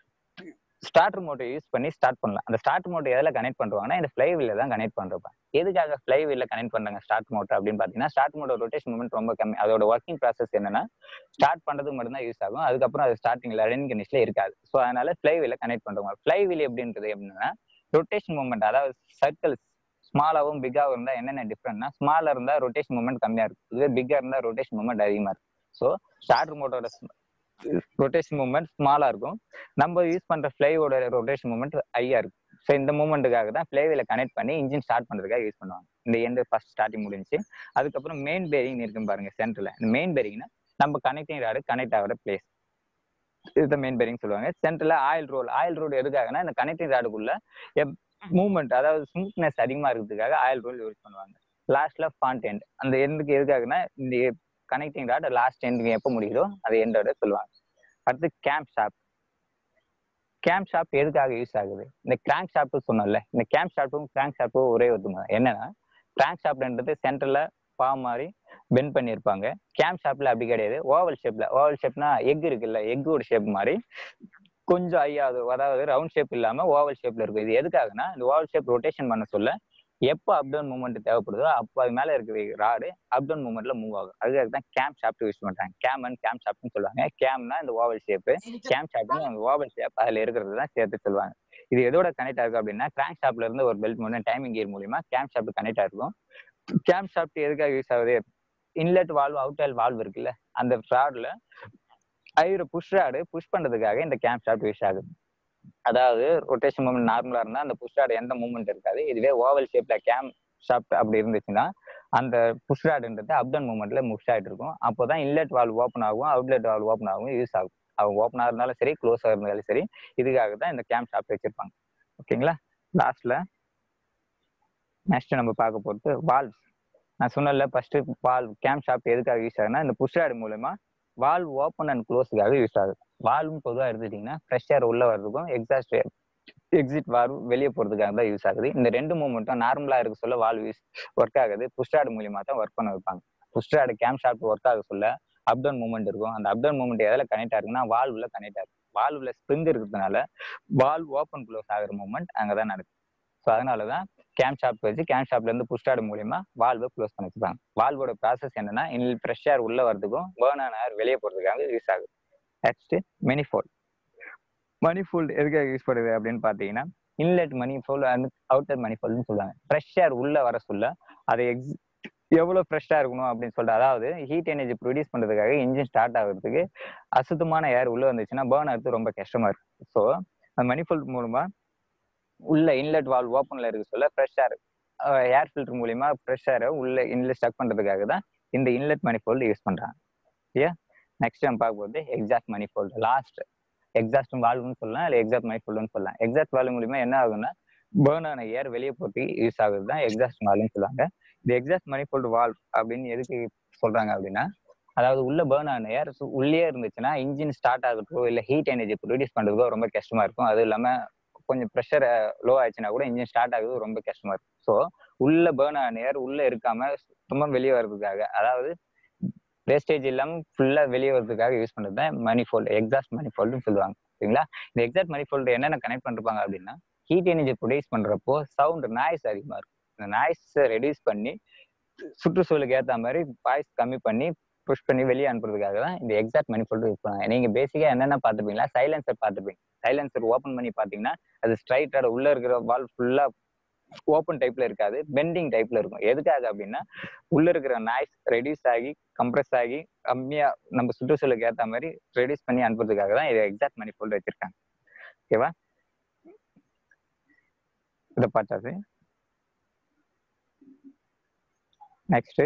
ஸ்டார்டர் மோட்டர் யூஸ் பண்ணி ஸ்டார்ட் பண்ணலாம் அந்த ஸ்டார்ட் மோட்டர் எதில் கனெக்ட் பண்ணுவாங்கன்னா இந்த ஃபிளைவில் தான் கனெக்ட் பண்றப்ப எதுக்காக ஃபிளைவில் கனெக்ட் பண்றாங்க ஸ்டார்ட் மோட்டர் அப்படின்னு பார்த்தீங்கன்னா ஸ்டார்ட் மோட்டர் ரொட்டேஷன் மூமெண்ட் ரொம்ப கம்மி அதோட ஒர்க்கிங் ப்ராசஸ் என்னன்னா ஸ்டார்ட் பண்றதுக்கு மட்டும் தான் யூஸ் ஆகும் அதுக்கப்புறம் அது ஸ்டார்டிங்ல ரன் கண்டிஷன்ல இருக்காது ஸோ அதனால ஃபிளைவில் கனெக்ட் பண்றவங்க ஃபிளைவில் எப்படின்றது எப்படின்னா ரொட்டேஷன் மூமெண்ட் அதாவது சர்க்கிள்ஸ் ஸ்மாலாவும் பிக்காவும் இருந்தா என்னென்ன டிஃப்ரெண்ட்னா ஸ்மாலா இருந்தா ரொட்டேஷன் மூமெண்ட் கம்மியா இருக்கும் இதுவே பிக்கா இருந்தா ரொட்டேஷன் மூமெண்ட் அதிகமா இருக்கும் ஸோ ஸ்டார்டர் மோட்டரோட ரொட்டேஷன் மூமெண்ட் ஸ்மாலா இருக்கும் நம்ம யூஸ் பண்ற ஃபிளைவோட ரொட்டேஷன் மூமெண்ட் ஹையா இருக்கும் ஸோ இந்த மூமெண்ட்டுக்காக தான் ஃபிளைவில கனெக்ட் பண்ணி இன்ஜின் ஸ்டார்ட் பண்றதுக்காக யூஸ் பண்ணுவாங்க இந்த எண்டு ஃபர்ஸ்ட் ஸ்டார்டிங் முடிஞ்சு அதுக்கப்புறம் மெயின் பேரிங் இருக்கும் பாருங்க சென்டர்ல இந்த மெயின் பேரிங்னா நம்ம கனெக்டிங் ராடு கனெக்ட் ஆகிற பிளேஸ் இதுதான் மெயின் பேரிங் சொல்லுவாங்க சென்டர்ல ஆயில் ரோல் ஆயில் ரோடு எதுக்காகனா இந்த கனெக்டிங் ராடுக்குள்ள மூவ்மெண்ட் அதாவது ஸ்மூத்னஸ் அதிகமா இருக்கிறதுக்காக ஆயில் ரோல் யூஸ் பண்ணுவாங்க லாஸ்ட்ல ஃபாண்ட் எண்ட் அந்த எண்டுக்கு எதுக்காகனா இந்த கனெக்டிங் ராட் லாஸ்ட் எண்டுக்கு எப்போ முடியுதோ அது எண்டோட சொல்லுவாங்க அடுத்து கேம்ப் ஷாப் கேம்ப் ஷாப் எதுக்காக யூஸ் ஆகுது இந்த கிராங்க் ஷாப்னு சொன்னோம்ல இந்த கேம்ப் ஷாப்பும் கிராங்க் ஷாப்பும் ஒரே ஒருத்தங்க என்னன்னா கிராங்க் ஷாப்ன்றது சென்டர்ல பா மாதிரி பெண்ட் பண்ணியிருப்பாங்க கேம்ப் ஷாப்ல அப்படி கிடையாது ஓவல் ஷேப்ல ஓவல் ஷேப்னா எக் இருக்குல்ல எக்கோட ஷேப் மாதிரி கொஞ்சம் ஐயாது அதாவது ரவுண்ட் ஷேப் இல்லாம ஓவல் ஷேப்ல இருக்கும் இது எதுக்காகனா இந்த ஓவல் ஷேப் ரொட்டேஷன் பண்ண சொல்ல எப்போ அப்டவுன் மூவ்மெண்ட் தேவைப்படுதோ அப்போ அது மேல இருக்கிற ராடு அப்டவுன் மூவ்மெண்ட்ல மூவ் ஆகும் அதுக்காக தான் கேம் ஷாப்ட் யூஸ் பண்றாங்க கேம் அண்ட் கேம் ஷாப்ட்னு சொல்லுவாங்க கேம்னா இந்த ஓவல் ஷேப் கேம் ஷாப்னு அந்த ஓவல் ஷேப் அதுல இருக்கிறது தான் சேர்த்து சொல்லுவாங்க இது எதோட கனெக்ட் ஆகும் அப்படின்னா கிராங்க் ஷாப்ல இருந்து ஒரு பெல்ட் மூலம் டைமிங் கியர் மூலியமா கேம் ஷாப்ட் கனெக்ட் ஆயிருக்கும் கேம் ஷாப்ட் எதுக்காக யூஸ் ஆகுது இன்லெட் வால்வ் அவுட் வால்வ் இருக்குல்ல அந்த ராட்ல ஐயர் புஷ் ராடு புஷ் பண்றதுக்காக இந்த கேம் ஷாப்ட் யூஸ் ஆகுது அதாவது ரொட்டேஷன் மூவ்மெண்ட் நார்மலா இருந்தா அந்த புஷ் ராடு எந்த மூவ்மெண்ட் இருக்காது இதுவே ஓவல் ஷேப்ல கேம் ஷாப்ட் அப்படி இருந்துச்சுன்னா அந்த புஷ் ராடுன்றது அப்டன் மூவ்மெண்ட்ல முஷ் ஆயிட்டு இருக்கும் அப்போதான் இன்லெட் வால்வ் ஓப்பன் ஆகும் அவுட்லெட் வால்வ் ஓப்பன் ஆகும் யூஸ் ஆகும் அவங்க ஓப்பனா இருந்தாலும் சரி க்ளோஸா இருந்தாலும் சரி இதுக்காக தான் இந்த கேம் ஷாப்ட் வச்சிருப்பாங்க ஓகேங்களா லாஸ்ட்ல நெக்ஸ்ட் நம்ம பார்க்க போறது வால்வ்ஸ் நான் சொன்னல ஃபர்ஸ்ட் வால் கேம் ஷாப் எதுக்காக யூஸ் ஆகுதுன்னா இந்த புஷ்ராடு மூலமா வால்வ் ஓப்பன் அண்ட் க்ளோஸுக்காக யூஸ் ஆகுது வால்வும் பொதுவாக எடுத்துக்கிட்டிங்கன்னா ஃப்ரெஷ் ஏர் உள்ள வர்றதுக்கும் எக்ஸாஸ்ட் எக்ஸிட் வால்வ் வெளியே போகிறதுக்காக தான் யூஸ் ஆகுது இந்த ரெண்டு மூமெண்ட்டும் நார்மலாக இருக்க சொல்ல வால்வ் யூஸ் ஒர்க் ஆகுது புஷ்ராடு மூலியமா தான் ஒர்க் பண்ண வைப்பாங்க புஷ்ராடு கேம் ஷாப் ஒர்க் ஆக சொல்ல அப்டவுன் மூமெண்ட் இருக்கும் அந்த அப்டவுன் மூமெண்ட் எதில் கனெக்ட் ஆகுதுன்னா வால்வ்ல கனெக்ட் ஆகுது வால்வ்ல ஸ்ப்ரிங் இருக்கிறதுனால வால்வ் ஓப்பன் க்ளோஸ் ஆகிற மூமெண்ட் அங்கே தான் நடக்குது ஸோ அதனால தான் கேம் ஷாப் வச்சு கேம் ஷாப்ல இருந்து புஷ்டாடு மூலியமா வால்வை க்ளோஸ் பண்ணி வச்சுப்பாங்க வால்வோட ப்ராசஸ் என்னன்னா இனில் ஃப்ரெஷ் ஏர் உள்ள வரதுக்கும் பேர்ன் ஆன ஏர் வெளியே போறதுக்காக யூஸ் ஆகுது நெக்ஸ்ட் மெனிஃபோல்ட் மணிஃபோல்ட் எதுக்காக யூஸ் பண்ணுது அப்படின்னு பார்த்தீங்கன்னா இன்லெட் மணிஃபோல்ட் அண்ட் அவுட்டர் மணிஃபோல்ட்னு சொல்லுவாங்க ஃப்ரெஷ் ஏர் உள்ள வர சொல்ல அதை எக்ஸ் எவ்வளோ ஃப்ரெஷ்ஷாக இருக்கணும் அப்படின்னு சொல்லிட்டு அதாவது ஹீட் எனர்ஜி ப்ரொடியூஸ் பண்ணுறதுக்காக இன்ஜின் ஸ்டார்ட் ஆகுறதுக்கு அசுத்தமான ஏர் உள்ள வந்துச்சுன்னா பேர்ன் ஆகிறது ரொம்ப கஷ்டமா இருக்கு ஸோ அந்த மணிஃபோல்ட் மூலமா உள்ள இன்லெட் வால் ஓப்பன்ல இருக்க சொல்ல ஃப்ரெஷ் ஏர் ஏர் ஃபில்டர் மூலியமா ஃப்ரெஷ் ஏரை உள்ள இன்லெட் ஸ்டக் பண்றதுக்காக தான் இந்த இன்லெட் மணிஃபோல்டு யூஸ் பண்றாங்க சரியா நெக்ஸ்ட் நம்ம பார்க்க போகிறது எக்ஸாஸ்ட் மணிஃபோல்டு லாஸ்ட் எக்ஸாஸ்ட் வால்வ்னு சொல்லலாம் இல்லை எக்ஸாஸ்ட் மணிஃபோல்டுன்னு சொல்லலாம் எக்ஸாஸ்ட் வால்வ் மூலியமா என்ன ஆகுதுன்னா பேர்ன் ஆன ஏர் வெளியே போட்டு யூஸ் ஆகுது தான் எக்ஸாஸ்ட் வால்வ்னு சொல்லுவாங்க இந்த எக்ஸாஸ்ட் மணிஃபோல்டு வால்வ் அப்படின்னு எதுக்கு சொல்றாங்க அப்படின்னா அதாவது உள்ள பேர்ன் ஆன ஏர் உள்ளே இருந்துச்சுன்னா இன்ஜின் ஸ்டார்ட் ஆகுறதுக்கோ இல்லை ஹீட் எனர்ஜி ப்ரொடியூஸ் பண்றதுக்கோ ரொம்ப கஷ்டமா இருக்கும் அது இல்லாம கொஞ்சம் ப்ரெஷர் லோ ஆயிடுச்சுன்னா கூட இன்ஜின் ஸ்டார்ட் ஆகுது ரொம்ப கஷ்டமா இருக்கும் ஸோ உள்ள பேர்ன் ஆன ஏர் உள்ள இருக்காம சுத்தமா வெளியே வர்றதுக்காக அதாவது வேஸ்டேஜ் இல்லாம ஃபுல்லா வெளியே வர்றதுக்காக யூஸ் பண்றது தான் மணிஃபோல்டு எக்ஸாஸ்ட் மணிஃபோல்டுன்னு சொல்லுவாங்க சரிங்களா இந்த எக்ஸாக்ட் மணிஃபோல்டு என்னென்ன கனெக்ட் பண்ணிருப்பாங்க அப்படின்னா ஹீட் எனர்ஜி ப்ரொடியூஸ் பண்றப்போ சவுண்ட் நாய்ஸ் அதிகமா இருக்கும் இந்த நாய்ஸை ரெடியூஸ் பண்ணி சுற்றுச்சூழலுக்கு ஏற்ற மாதிரி வாய்ஸ் கம்மி பண்ணி புஷ் பண்ணி வெளியே அனுப்புறதுக்காக தான் இந்த எக்ஸாக்ட் மணிஃபோல்டு யூஸ் பண்ணுவாங்க நீங்க பேசிக்கா என்னென்ன பார்த்துப்பீங்களா சைலன்சர் பார்த்துப்பீங்க சைலன்சர் ஓப்பன் பண்ணி பார்த்தீங்கன்னா அது ஸ்ட்ரைட்டா உள்ள இருக்கிற வால் ஃபுல்லா ஓப்பன் டைப்ல இருக்காது பெண்டிங் டைப்ல இருக்கும் எதுக்காக அப்படின்னா உள்ள இருக்கிற நாய்ஸ் ரெடியூஸ் ஆகி கம்ப்ரெஸ் ஆகி கம்மியா நம்ம சுற்றுச்சூழலுக்கு ஏற்ற மாதிரி ரெடியூஸ் பண்ணி அனுப்புறதுக்காக தான் இது எக்ஸாக்ட் மணிஃபோல்டு வச்சிருக்காங்க ஓகேவா இதை பார்த்தாது நெக்ஸ்ட்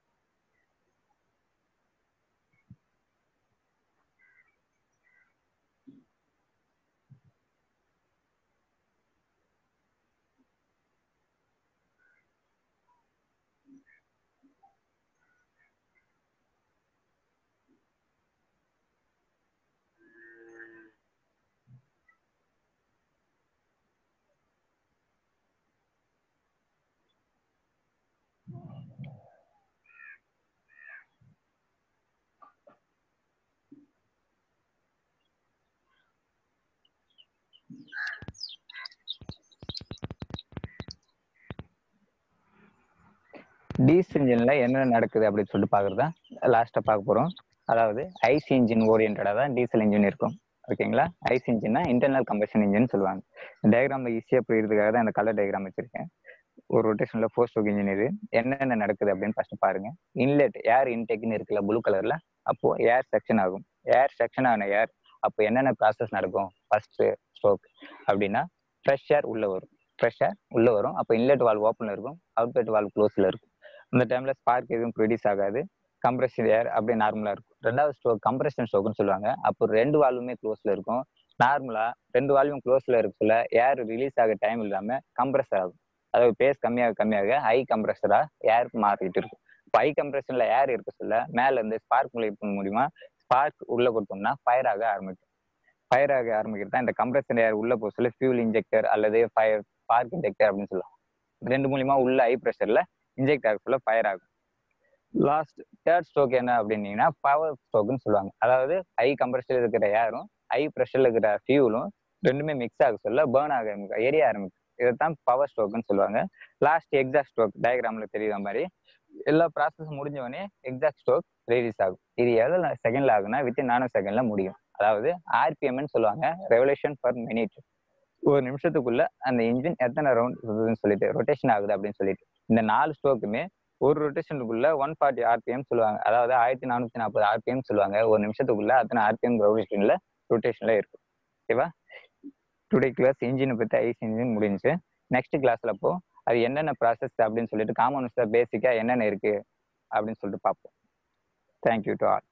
டீசல் இன்ஜின்ல என்ன நடக்குது அப்படின்னு சொல்லிட்டு பாக்குறதா லாஸ்டா பார்க்க போறோம் அதாவது ஐசி இன்ஜின் ஓரியன்டா தான் டீசல் இன்ஜின் இருக்கும் ஓகேங்களா ஐசி இன்ஜின்னா இன்டர்னல் கம்பஷன் இன்ஜின் சொல்லுவாங்க டயக்ராம்ல ஈஸியா புரியுறதுக்காக தான் இந்த கலர் டயக்ராம் வச்சிருக்கேன் ஒரு ரொட்டேஷன்ல ஃபோர் ஸ்ட்ரோக் இன்ஜின் இது என்னென்ன நடக்குது அப்படின்னு ஃபர்ஸ்ட் பாருங்க இன்லெட் ஏர் இன்டெக்னு இருக்குல்ல ப்ளூ கலர்ல அப்போ ஏர் செக்ஷன் ஆகும் ஏர் செக்ஷன் ஆன ஏர் அப்போ என்னென்ன ப்ராசஸ் நடக்கும் ஃபர்ஸ்ட் ஸ்ட்ரோக் அப்படின்னா ஃப்ரெஷ் ஏர் உள்ள வரும் ஃப்ரெஷ் ஏர் உள்ள வரும் அப்போ இன்லெட் வால்வ் ஓப்பன்ல இருக்கும் அவுட்லெட் வால்வ் க்ளோஸ்ல இருக்கும் அந்த டைம்ல ஸ்பார்க் எதுவும் ப்ரொடியூஸ் ஆகாது கம்ப்ரெஷன் ஏர் அப்படியே நார்மலா இருக்கும் ரெண்டாவது ஸ்ட்ரோக் கம்ப்ரெஷன் ஸ்ட்ரோக்னு சொல்லுவாங்க அப்போ ரெண்டு வால்வுமே க்ளோஸ்ல இருக்கும் நார்மலா ரெண்டு வால்வும் க்ளோஸ்ல இருக்க சொல்ல ஏர் ரிலீஸ் ஆக டைம் இல்லாம கம்ப்ரெஸ் ஆகும் அதாவது பேஸ் கம்மியாக கம்மியாக ஹை கம்ப்ரெஷரா ஏர் மாறிட்டு இருக்கும் இப்போ ஹை கம்ப்ரெஷன்ல ஏர் இருக்க சொல்ல மேல இருந்து ஸ்பார்க் மூலியம் மூலியமா ஸ்பார்க் உள்ள கொடுத்தோம்னா ஃபயர் ஆக ஆரம்பிக்கும் ஃபயர் ஆக ஆரம்பிக்கிறது தான் இந்த கம்ப்ரெஷன் ஏர் உள்ள போக சொல்ல ஃபியூல் இன்ஜெக்டர் அல்லது ஃபயர் ஸ்பார்க் இன்ஜெக்டர் அப்படின்னு சொல்லலாம் ரெண்டு மூலியமா உள்ள ஹை ப்ரெஷர்ல இன்ஜெக்ட் ஆக சொல்ல ஃபயர் ஆகும் லாஸ்ட் தேர்ட் ஸ்ட்ரோக் என்ன அப்படின்னீங்கன்னா பவர் ஸ்ட்ரோக்னு சொல்லுவாங்க அதாவது ஹை கம்ப்ரெஷர் இருக்கிற ஏரும் ஹை ப்ரெஷர்ல இருக்கிற ஃபியூலும் ரெண்டுமே மிக்ஸ் ஆக சொல்ல பேர்ன் ஆக எரிய ஆரம்பிக்கும் இதைத்தான் பவர் ஸ்ட்ரோக்னு சொல்லுவாங்க லாஸ்ட் எக்ஸாக்ட் ஸ்ட்ரோக் டயக்ராம்ல தெரியுற மாதிரி எல்லா ப்ராசஸ் முடிஞ்சவொடனே எக்ஸாக்ட் ஸ்ட்ரோக் ரிலீஸ் ஆகும் இது எவ்வளவு செகண்ட்ல ஆகுனா வித்தின் நானோ செகண்ட்ல முடியும் அதாவது ஆர்பிஎம்னு சொல்லுவாங்க ரெவல்யூஷன் பர் மினிட் ஒரு நிமிஷத்துக்குள்ள அந்த இன்ஜின் எத்தனை ரவுண்ட் சொல்லிட்டு ரொட்டேஷன் ஆகுது அப்படின்னு சொல்லிட்டு இந்த நாலு ஸ்ட்ரோக்குமே ஒரு ரொட்டேஷனுக்குள்ள ஒன் ஃபார்ட்டி ஆர்பிஎம் சொல்லுவாங்க அதாவது ஆயிரத்தி நானூத்தி நாற்பது ஆர்பிஎம் சொல்லுவாங்க ஒரு நிமிஷத்துக்குள்ள அத்தனை ஆர்பிஎம் ரொட்டேஷன்ல ரொட்டேஷன்ல இருக்கும் ஓகேவா டுடே கிளாஸ் இன்ஜினை பத்தி ஐஸ் இன்ஜின் முடிஞ்சு நெக்ஸ்ட் கிளாஸ்ல அப்போ அது என்னென்ன ப்ராசஸ் அப்படின்னு சொல்லிட்டு காமன் பேசிக்கா என்னென்ன இருக்கு அப்படின்னு சொல்லிட்டு பார்ப்போம் தேங்க்யூ டு ஆல்